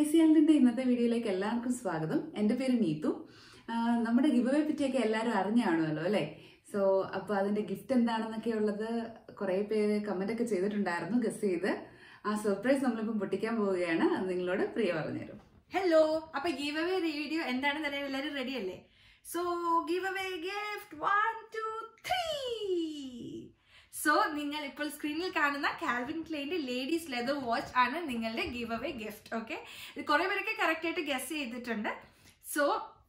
crazy ആൽഡിന്റെ ഇന്നത്തെ വീഡിയോയിലേക്ക് എല്ലാവർക്കും സ്വാഗതം എൻ്റെ പേര് നീതു ആ, നമ്മുടെ ഗിവ് പറ്റിയൊക്കെ എല്ലാവരും അറിഞ്ഞു കാണുമല്ലോ അല്ലേ സോ അപ്പോൾ അതിന്റെ ഗിഫ്റ്റ് എന്താണെന്നൊക്കെ ഉള്ളത് കുറേ പേര് കമന്റ് ഒക്കെ ചെയ്തിട്ടുണ്ടായിരുന്നു ഗസ് ചെയ്ത് ആ സർപ്രൈസ് നമ്മളിപ്പം പൊട്ടിക്കാൻ പോവുകയാണ് അത് നിങ്ങളോട് പ്രിയ പറഞ്ഞുതരും ഹലോ അപ്പൊ ഗീവ് അവേ വീഡിയോ എന്താണെന്ന് അറിയാൻ എല്ലാവരും റെഡി അല്ലേ so give away gift one two three so നിങ്ങൾ ഇപ്പോൾ സ്ക്രീനിൽ കാണുന്ന കാൽവിൻ ക്ലെയിന്റെ ലേഡീസ് ലെതർ വാച്ച് ആണ് നിങ്ങളുടെ ഗീവ് അവേ ഗിഫ്റ്റ് ഓക്കെ ഇത് കുറെ പേരൊക്കെ കറക്റ്റ് ആയിട്ട് ഗസ് ചെയ്തിട്ടുണ്ട് സോ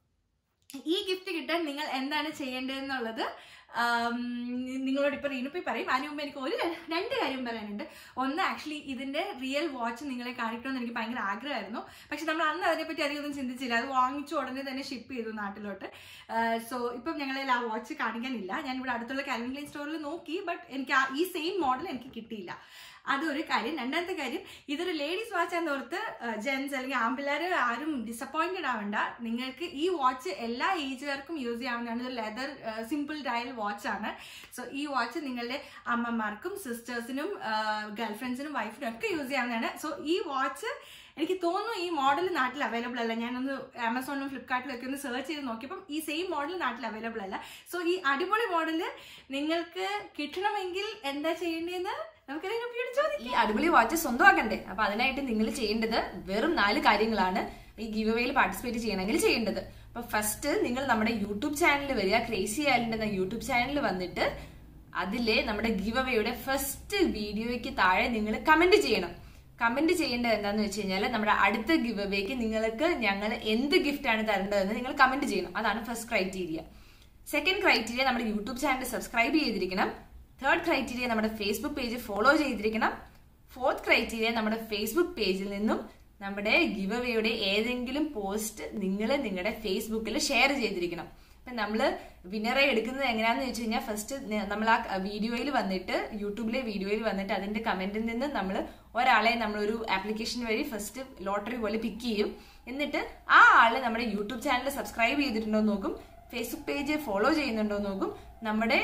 ഈ ഗിഫ്റ്റ് കിട്ടാൻ നിങ്ങൾ എന്താണ് ചെയ്യേണ്ടതെന്നുള്ളത് ആം, നിങ്ങളോട് ഇപ്പൊ റീനുപ്പി പറയും അതിന് മുമ്പ് എനിക്ക് ഒരു ര- രണ്ട് കാര്യം പറയാനുണ്ട് ഒന്ന് ആക്ച്വലി ഇതിന്റെ റിയൽ വാച്ച് നിങ്ങളെ കാണിക്കണമെന്ന് എനിക്ക് ഭയങ്കര ആഗ്രഹമായിരുന്നു പക്ഷെ നമ്മൾ അന്ന് അതിനെപ്പറ്റി അധികം ഒന്നും ചിന്തിച്ചില്ല അത് വാങ്ങിച്ചു ഉടനെ തന്നെ ഷിപ്പ് ചെയ്തു നാട്ടിലോട്ട് സോ ഇപ്പം ഞങ്ങളിൽ ആ വാച്ച് കാണിക്കാനില്ല ഞാൻ ഇവിടെ അടുത്തുള്ള കാൽവിൻ ക്ലൈൻ സ്റ്റോറിൽ നോക്കി ബട്ട് എനിക്ക് ആ ഈ സെയിം മോഡൽ എനിക്ക് കിട്ടിയില്ല അതൊരു കാര്യം രണ്ടാമത്തെ കാര്യം ഇതൊരു ലേഡീസ് വാച്ച് എന്നോർത്ത് ജെൻസ് അല്ലെങ്കിൽ ആമ്പിള്ളേർ ആരും ഡിസപ്പോയിന്റഡ് ആവണ്ട നിങ്ങൾക്ക് ഈ വാച്ച് എല്ലാ ഏജുകാർക്കും യൂസ് ചെയ്യാവുന്നതാണ് ഇത് ലെതർ സിമ്പിൾ ഡയൽ വാച്ച് ആണ് സോ ഈ വാച്ച് നിങ്ങളുടെ അമ്മമാർക്കും സിസ്റ്റേഴ്സിനും ഗേൾഫ്രണ്ട്സിനും വൈഫിനും ഒക്കെ യൂസ് ചെയ്യാവുന്നതാണ് സോ ഈ വാച്ച് എനിക്ക് തോന്നുന്നു ഈ മോഡൽ നാട്ടിൽ അവൈലബിൾ അല്ല ഞാനൊന്ന് ആമസോണിലും ഫ്ലിപ്കാർട്ടിലും ഒക്കെ ഒന്ന് സെർച്ച് ചെയ്ത് നോക്കിയപ്പം ഈ സെയിം മോഡൽ നാട്ടിൽ അവൈലബിൾ അല്ല സോ ഈ അടിപൊളി മോഡൽ നിങ്ങൾക്ക് കിട്ടണമെങ്കിൽ എന്താ ചെയ്യേണ്ടതെന്ന് നമുക്കറിയാം ചോദിക്കാം ഈ അടിപൊളി വാച്ച് സ്വന്തമാക്കണ്ടേ അപ്പൊ അതിനായിട്ട് നിങ്ങൾ ചെയ്യേണ്ടത് വെറും നാല് കാര്യങ്ങളാണ് ഈ ഗിവ് അവേയിൽ പാർട്ടിസിപ്പേറ്റ് ചെയ്യണമെങ്കിൽ ചെയ്യേണ്ടത് അപ്പൊ ഫസ്റ്റ് നിങ്ങൾ നമ്മുടെ യൂട്യൂബ് ചാനലിൽ വരിക ക്രേസി ആലിന്റെ എന്ന യൂട്യൂബ് ചാനലിൽ വന്നിട്ട് അതിലെ നമ്മുടെ ഗിവ് അവേയുടെ ഫസ്റ്റ് വീഡിയോയ്ക്ക് താഴെ നിങ്ങൾ കമന്റ് ചെയ്യണം കമന്റ് ചെയ്യേണ്ടത് എന്താന്ന് വെച്ച് കഴിഞ്ഞാൽ നമ്മുടെ അടുത്ത ഗിവ് അവേക്ക് നിങ്ങൾക്ക് ഞങ്ങൾ എന്ത് ഗിഫ്റ്റ് ആണ് തരേണ്ടതെന്ന് നിങ്ങൾ കമന്റ് ചെയ്യണം അതാണ് ഫസ്റ്റ് ക്രൈറ്റീരിയ സെക്കൻഡ് ക്രൈറ്റീരിയ നമ്മുടെ യൂട്യൂബ് ചാനൽ സബ്സ്ക്രൈബ് ചെയ്തിരിക്കണം തേർഡ് ക്രൈറ്റീരിയ നമ്മുടെ ഫേസ്ബുക്ക് പേജ് ഫോളോ ചെയ്തിരിക്കണം ഫോർത്ത് ക്രൈറ്റീരിയ നമ്മുടെ ഫേസ്ബുക്ക് പേജിൽ നിന്നും നമ്മുടെ ഗിവ് അവേയുടെ ഏതെങ്കിലും പോസ്റ്റ് നിങ്ങൾ നിങ്ങളുടെ ഫേസ്ബുക്കിൽ ഷെയർ ചെയ്തിരിക്കണം അപ്പൊ നമ്മള് വിന്നറെ എടുക്കുന്നത് എങ്ങനെയാന്ന് വെച്ച് കഴിഞ്ഞാൽ ഫസ്റ്റ് നമ്മൾ ആ വീഡിയോയിൽ വന്നിട്ട് യൂട്യൂബിലെ വീഡിയോയിൽ വന്നിട്ട് അതിന്റെ കമന്റിൽ നിന്ന് നമ്മൾ ഒരാളെ നമ്മളൊരു ആപ്ലിക്കേഷൻ വഴി ഫസ്റ്റ് ലോട്ടറി പോലെ പിക്ക് ചെയ്യും എന്നിട്ട് ആ ആള് നമ്മുടെ യൂട്യൂബ് ചാനൽ സബ്സ്ക്രൈബ് ചെയ്തിട്ടുണ്ടോ എന്ന് നോക്കും ഫേസ്ബുക്ക് പേജ് ഫോളോ ചെയ്യുന്നുണ്ടോ എന്ന് നോക്കും നമ്മുടെ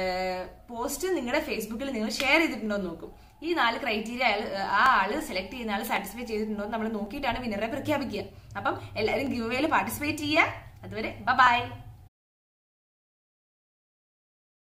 പോസ്റ്റ് നിങ്ങളുടെ ഫേസ്ബുക്കിൽ നിങ്ങൾ ഷെയർ ചെയ്തിട്ടുണ്ടോ എന്ന് നോക്കും ഈ നാല് ക്രൈറ്റീരിയ അയാൾ ആ ആള് സെലക്ട് ചെയ്യുന്ന ആൾ സാറ്റിസ്ഫൈ ചെയ്തിട്ടുണ്ടോ എന്ന് നമ്മൾ നോക്കിയിട്ടാണ് വിന്നറെ പ്രഖ്യാപിക്കുക അപ്പം എല്ലാവരും ഗിവ് വേയിൽ പാർട്ടിസിപ്പേറ്റ് ചെയ്യുക അതുവരെ ബൈ